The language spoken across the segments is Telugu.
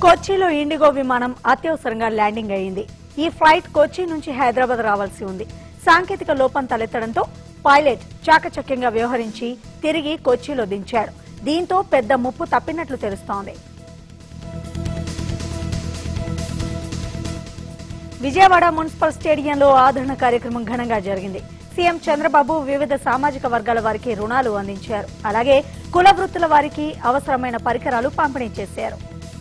కొచ్చిలో ఇండిగో విమానం అత్యవసరంగా ల్యాండింగ్ అయింది ఈ ఫ్లైట్ కొచ్చి నుంచి హైదరాబాద్ రావాల్సి ఉంది సాంకేతిక లోపం తలెత్తడంతో పైలట్ చాకచక్యంగా వ్యవహరించి తిరిగి కొచ్చిలో దించాడు దీంతో పెద్ద ముప్పు తప్పినట్లు తెలుస్తోంది విజయవాడ మున్సిపల్ స్టేడియంలో ఆదరణ కార్యక్రమం ఘనంగా జరిగింది సీఎం చంద్రబాబు వివిధ సామాజిక వర్గాల వారికి రుణాలు అందించారు అలాగే కుల వృత్తుల వారికి అవసరమైన పరికరాలు పంపిణీ చేశారు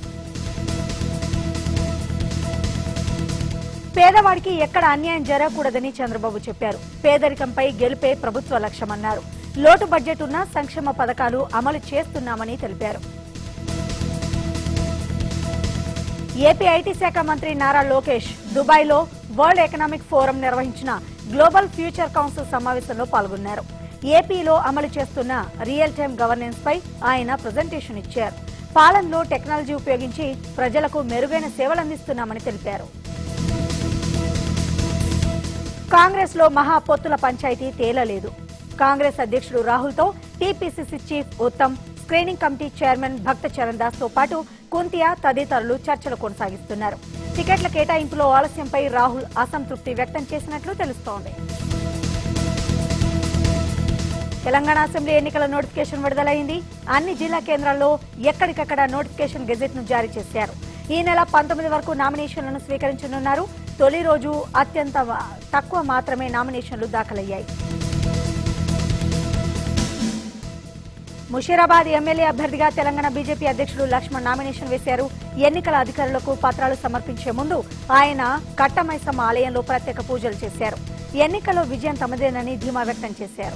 పేదవాడికి ఎక్కడ అన్యాయం జరగకూడదని చంద్రబాబు చెప్పారు పేదరికంపై గెలిపే ప్రభుత్వ లక్ష్యమన్నారు లోటు బడ్జెట్ ఉన్న సంక్షేమ పథకాలు అమలు చేస్తున్నామని తెలిపారు ఏపీ ఐటీ శాఖ మంత్రి నారా లోకేష్ దుబాయ్లో వరల్డ్ ఎకనామిక్ ఫోరం నిర్వహించిన గ్లోబల్ ఫ్యూచర్ కౌన్సిల్ సమావేశంలో పాల్గొన్నారు ఏపీలో అమలు చేస్తున్న రియల్ టైం గవర్నెన్స్ పై ఆయన ప్రజెంటేషన్ ఇచ్చారు పాలనలో టెక్నాలజీ ఉపయోగించి ప్రజలకు మెరుగైన సేవలందిస్తున్నామని తెలిపారు కాంగ్రెస్ లో మహా పొత్తుల పంచాయతీ తేలలేదు కాంగ్రెస్ అధ్యక్షుడు రాహుల్ తో TPCC chief Uttam screening committee chairman Bhakta Charan Das తో పాటు కుంతియా తదితరులు చర్చలు కొనసాగిస్తున్నారు టికెట్ల కేటాయింపులో ఆలస్యంపై రాహుల్ అసంతృప్తి వ్యక్తం చేసినట్లు తెలుస్తోంది తెలంగాణ అసెంబ్లీ ఎన్నికల నోటిఫికేషన్ విడుదలైంది అన్ని జిల్లా కేంద్రాల్లో ఎక్కడికక్కడ నోటిఫికేషన్ గెజెట్ ను జారీ చేశారు ఈ నెల పంతొమ్మిది వరకు నామినేషన్లను స్వీకరించనున్నారు తొలి రోజు అత్యంత వ- తక్కువ మాత్రమే నామినేషన్లు దాఖలయ్యాయి ముషీరాబాద్ ఎమ్మెల్యే అభ్యర్థిగా తెలంగాణ బీజేపీ అధ్యక్షుడు లక్ష్మణ్ నామినేషన్ వేశారు ఎన్నికల అధికారులకు పత్రాలు సమర్పించే ముందు ఆయన కట్టమైసమ్మ ఆలయంలో ప్రత్యేక పూజలు చేశారు ఎన్నికల్లో విజయం తమదేనని ధీమా వ్యక్తం చేశారు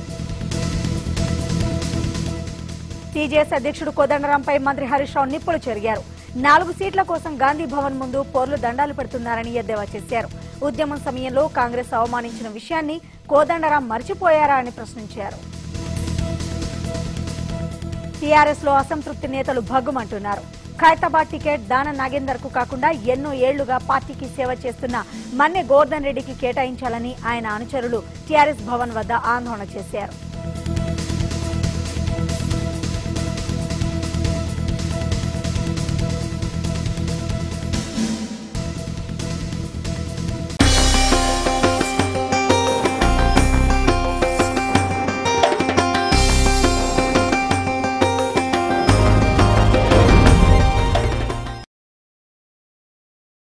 టీజేఎస్ అధ్యక్షుడు కోదండరాంపై మంత్రి హరీష్ రావు నిప్పులు చెరిగారు నాలుగు సీట్ల కోసం గాంధీ భవన్ ముందు పోర్లు దండాలు పెడుతున్నారని ఎద్దేవా చేశారు ఉద్యమం సమయంలో కాంగ్రెస్ అవమానించిన విషయాన్ని కోదండరాం మర్చిపోయారా అని ప్రశ్నించారు టీఆర్ఎస్ లో అసంతృప్తి నేతలు భగ్గుమంటున్నారు ఖైరతాబాద్ టికెట్ దాన నాగేందర్ కు కాకుండా ఎన్నో ఏళ్లుగా పార్టీకి సేవ చేస్తున్న మన్నె గోర్ధన్ రెడ్డికి కేటాయించాలని ఆయన అనుచరులు టీఆర్ఎస్ భవన్ వద్ద ఆందోళన చేశారు